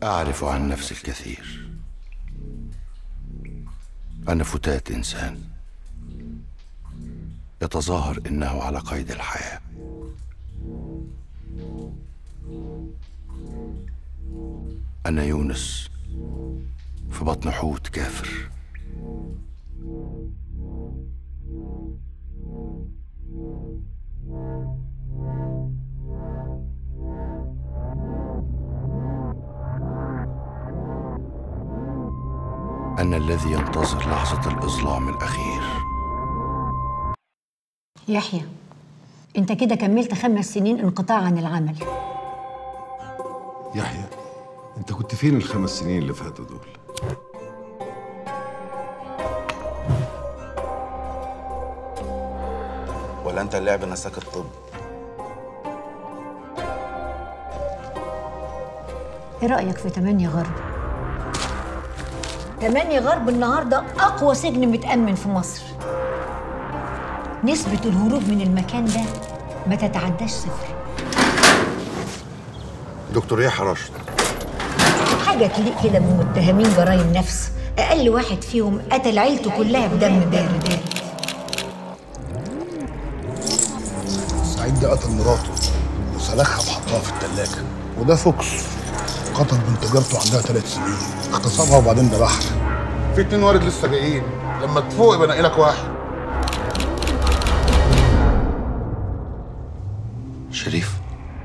أعرف عن نفسي الكثير أنا فتاة إنسان يتظاهر إنه على قيد الحياة أنا يونس في بطن حوت كافر أنا الذي ينتظر لحظة الإظلام الأخير يحيى انت كده كملت خمس سنين انقطاع عن العمل يحيى انت كنت فين الخمس سنين اللي فاتوا دول ولا انت اللعب نساك الطب ايه رايك في 8 غرب 8 غرب النهارده اقوى سجن متامن في مصر نسبه الهروب من المكان ده ما تتعداش صفر دكتور يحيى رشد حاجه تليق كده بمتهمين جرائم نفس اقل واحد فيهم قتل عيلته كلها بدم بارد سعيد ده قتل مراته وسلخها وحطها في التلاجة وده فوكس قتل بنت جارته عندها ثلاث سنين اغتصبها وبعدين ذبحها في اتنين وارد لسه جايين لما تفوق يبقى لك واحد شريف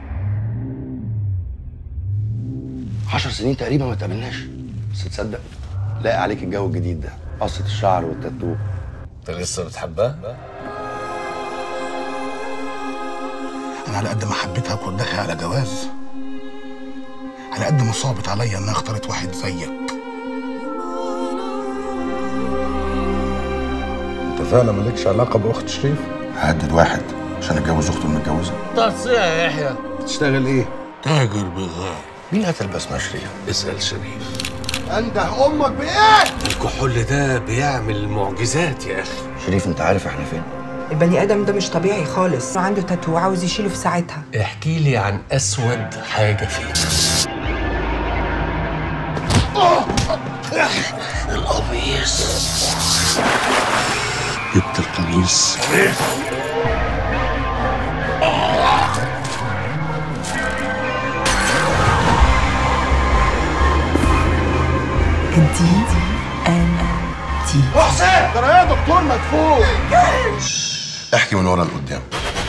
عشر سنين تقريبا ما تقابلناش بس تصدق لاقي عليك الجو الجديد ده قصة الشعر والتاتو انت لسه بتحبها؟ انا على قد ما حبيتها كردها على جواز على قد ما صعبت عليا انها اختارت واحد زيك انت فعلا مالكش علاقه باخت شريف ههدد واحد عشان اتجوز اخته المتجوزه تصيع يا يحيى بتشتغل ايه تاجر بغاء مين قتل بسمة شريف؟ اسأل شريف انده امك بايه الكحول ده بيعمل معجزات يا اخي شريف انت عارف احنا فين؟ البني ادم ده مش طبيعي خالص عنده تاتو عاوز يشيله في ساعتها احكي لي عن اسود حاجه فيك القميص جبت القميص دي انا دي حسين ترى يا دكتور مدفوع احكي من ورا لقدام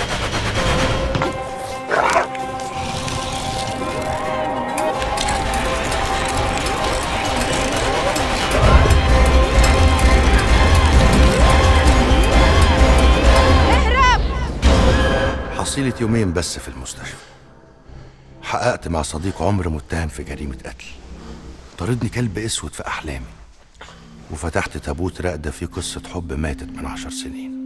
حصيلة يومين بس في المستشفى حققت مع صديق عمر متهم في جريمة قتل طاردني كلب اسود في احلامي وفتحت تابوت راقدة فيه قصة حب ماتت من عشر سنين